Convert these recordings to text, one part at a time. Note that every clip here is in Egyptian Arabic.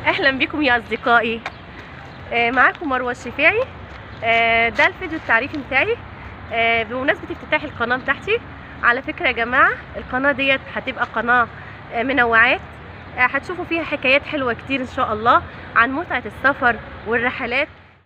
اهلا بكم يا اصدقائي آه، معاكم مروه الشفاعي آه، ده الفيديو التعريفي بتاعي آه، بمناسبه افتتاح القناه بتاعتي على فكره يا جماعه القناه ديت هتبقى قناه آه، منوعات آه، هتشوفوا فيها حكايات حلوه كتير ان شاء الله عن متعه السفر والرحلات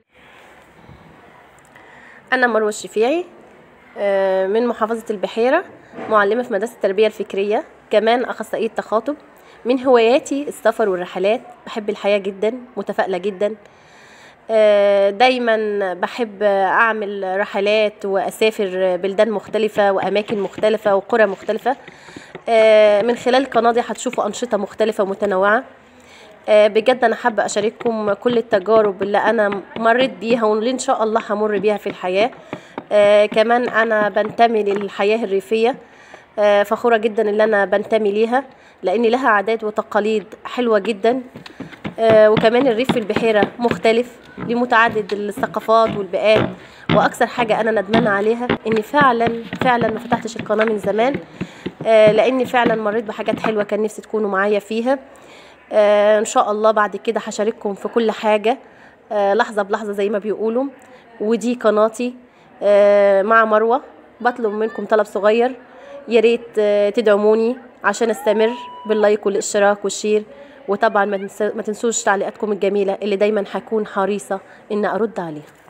انا مروه الشفيعي آه، من محافظه البحيره معلمه في مدرسه التربيه الفكريه كمان اخصائيه تخاطب من هواياتي السفر والرحلات بحب الحياه جدا متفائله جدا آه، دايما بحب اعمل رحلات واسافر بلدان مختلفه واماكن مختلفه وقرى مختلفه آه، من خلال القناه دي هتشوفوا انشطه مختلفه ومتنوعه آه، بجد انا حابه اشارككم كل التجارب اللي انا مريت بيها واللي ان شاء الله همر بيها في الحياه آه، كمان انا بنتمي للحياه الريفيه آه، فخوره جدا اللي انا بنتمي ليها لان لها عادات وتقاليد حلوه جدا آه، وكمان الريف في البحيره مختلف لمتعدد الثقافات والبيئات واكثر حاجه انا ندمانه عليها اني فعلا فعلا ما فتحتش القناه من زمان آه، لاني فعلا مريت بحاجات حلوه كان نفسي تكونوا معايا فيها آه، ان شاء الله بعد كده هشارككم في كل حاجه آه، لحظه بلحظه زي ما بيقولوا ودي قناتي آه، مع مروه بطلب منكم طلب صغير يا ريت آه، تدعموني عشان استمر باللايك والاشتراك والشير وطبعا ما تنسوش تعليقاتكم الجميله اللي دايما هكون حريصه ان ارد عليها